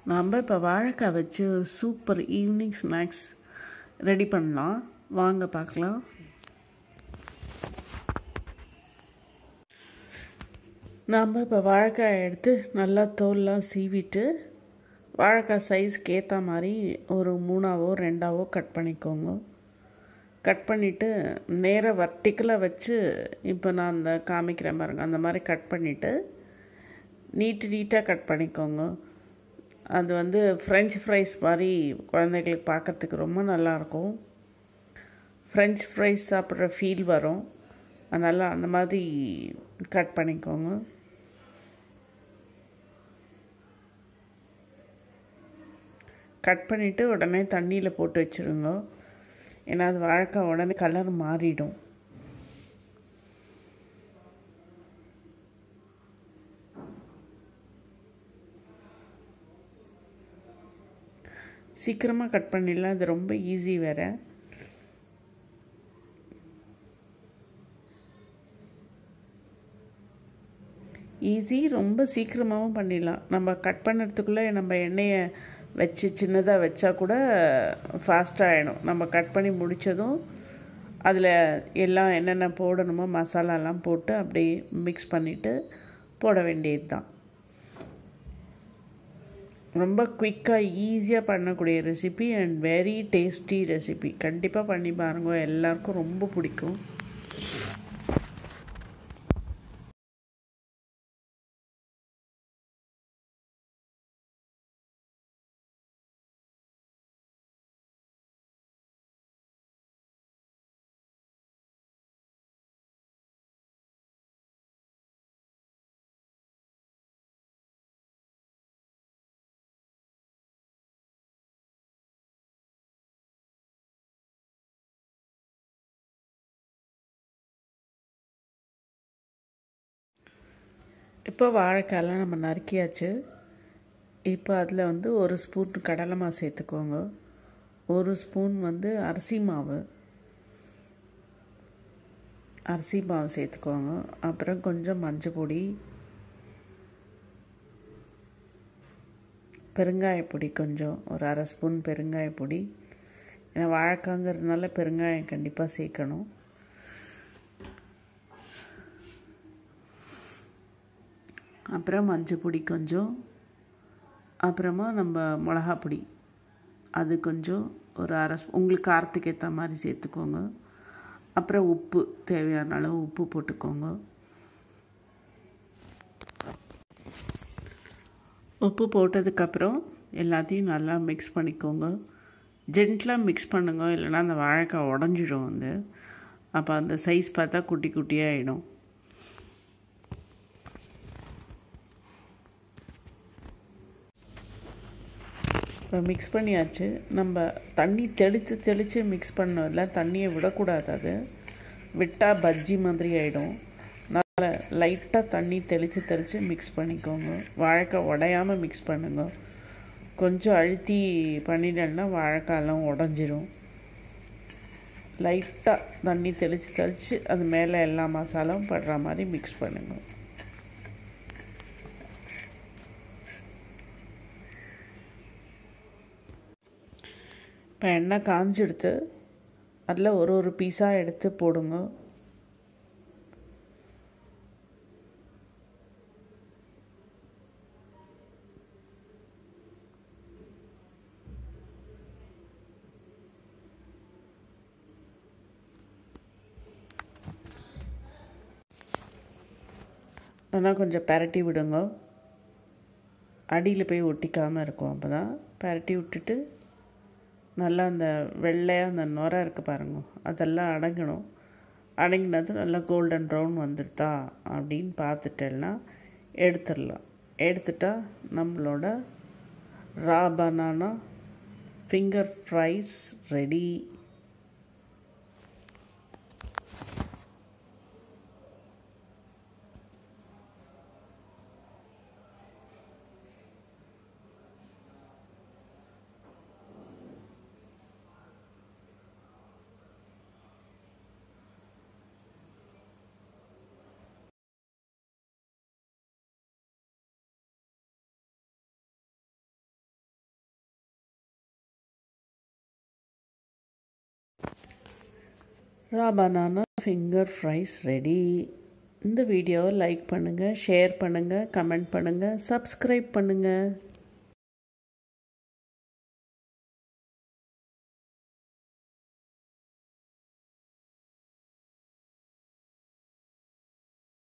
நம்ம இப்போ வாழைக்காய் வச்சு சூப்பர் ஈவினிங் ஸ்நாக்ஸ் ரெடி பண்ணலாம் வாங்க பார்க்கலாம் நாம் இப்போ வாழைக்காய் எடுத்து நல்லா தோல்லாம் சீவிட்டு வாழைக்காய் சைஸ்க்கு ஏற்ற மாதிரி ஒரு மூணாவோ ரெண்டாவோ கட் பண்ணிக்கோங்க கட் பண்ணிவிட்டு நேராக வர்டிக்கலாக வச்சு இப்போ நான் அந்த காமிக்கிறேன் பாருங்க அந்த மாதிரி கட் பண்ணிவிட்டு நீட்டு நீட்டாக கட் பண்ணிக்கோங்க அது வந்து ஃப்ரெஞ்ச் ஃப்ரைஸ் மாதிரி குழந்தைகளுக்கு பார்க்குறதுக்கு ரொம்ப நல்லாயிருக்கும் ஃப்ரெஞ்ச் ஃப்ரைஸ் சாப்பிட்ற ஃபீல் வரும் அதனால் அந்த மாதிரி கட் பண்ணிக்கோங்க கட் பண்ணிவிட்டு உடனே தண்ணியில் போட்டு வச்சுருங்க ஏன்னா அது வாழைக்காய் உடனே கலர் மாறிடும் சீக்கிரமாக கட் பண்ணிடலாம் அது ரொம்ப ஈஸி வேறு ஈஸி ரொம்ப சீக்கிரமாகவும் பண்ணிடலாம் நம்ம கட் பண்ணுறதுக்குள்ளே நம்ம எண்ணெயை வச்சு சின்னதாக வச்சா கூட ஃபாஸ்ட்டாக ஆகிடும் நம்ம கட் பண்ணி முடித்ததும் அதில் எல்லாம் என்னென்ன போடணுமோ மசாலாலாம் போட்டு அப்படியே மிக்ஸ் பண்ணிவிட்டு போட வேண்டியது தான் ரொம்ப குயிக்காக ஈஸியாக பண்ணக்கூடிய recipe and very tasty recipe கண்டிப்பாக பண்ணி பாருங்க எல்லாருக்கும் ரொம்ப பிடிக்கும் இப்போ வாழைக்காயெல்லாம் நம்ம நறுக்கியாச்சு இப்போ அதில் வந்து ஒரு ஸ்பூன் கடலை மாவு சேர்த்துக்கோங்க ஒரு ஸ்பூன் வந்து அரிசி மாவு அரிசி மாவு சேர்த்துக்கோங்க அப்புறம் கொஞ்சம் மஞ்சள் பொடி பெருங்காயப்பொடி கொஞ்சம் ஒரு அரை ஸ்பூன் பெருங்காயப்பொடி ஏன்னா வாழைக்காங்கிறதுனால பெருங்காயம் கண்டிப்பாக சேர்க்கணும் அப்புறம் மஞ்சள் பொடி கொஞ்சம் அப்புறமா நம்ம மிளகா பொடி அது கொஞ்சம் ஒரு அரை உங்களுக்கு காரத்துக்கு ஏற்ற மாதிரி சேர்த்துக்கோங்க அப்புறம் உப்பு தேவையான அளவு உப்பு போட்டுக்கோங்க உப்பு போட்டதுக்கப்புறம் எல்லாத்தையும் நல்லா மிக்ஸ் பண்ணிக்கோங்க ஜென்ட்லாக மிக்ஸ் பண்ணுங்க இல்லைனா அந்த வாழைக்காய் உடஞ்சிடும் வந்து அப்போ அந்த சைஸ் பார்த்தா குட்டி குட்டியாக ஆகிடும் இப்போ மிக்ஸ் பண்ணியாச்சு நம்ம தண்ணி தெளித்து தெளித்து மிக்ஸ் பண்ணல தண்ணியை விடக்கூடாது அது விட்டால் பஜ்ஜி மாதிரி ஆகிடும் அதனால் லைட்டாக தண்ணி தெளித்து தெளித்து மிக்ஸ் பண்ணிக்கோங்க வாழைக்காய் உடையாமல் மிக்ஸ் பண்ணுங்க கொஞ்சம் அழுத்தி பண்ணிட்டேன்னா வாழைக்காயெல்லாம் உடஞ்சிரும் லைட்டாக தண்ணி தெளித்து தெளித்து அது மேலே எல்லா மசாலாவும் படுற மாதிரி மிக்ஸ் பண்ணுங்கள் இப்போ எண்ணெய் காஞ்சிடுத்து அதில் ஒரு ஒரு பீஸாக எடுத்து போடுங்க நல்லா கொஞ்சம் பரட்டி விடுங்க அடியில் போய் ஒட்டிக்காமல் இருக்கும் அப்போ தான் பரட்டி விட்டுட்டு நல்லா அந்த வெள்ளையாக அந்த நுரை இருக்குது பாருங்க அதெல்லாம் அடங்கணும் அடங்கினது நல்லா கோல்டன் ப்ரௌன் வந்துடுதா அப்படின்னு பார்த்துட்டேன்னா எடுத்துடலாம் எடுத்துட்டா நம்மளோட raw banana finger fries ready raw banana finger fries ready இந்த வீடியோவை லைக் பண்ணுங்கள் ஷேர் பண்ணுங்கள் கமெண்ட் பண்ணுங்கள் சப்ஸ்கிரைப் பண்ணுங்கள்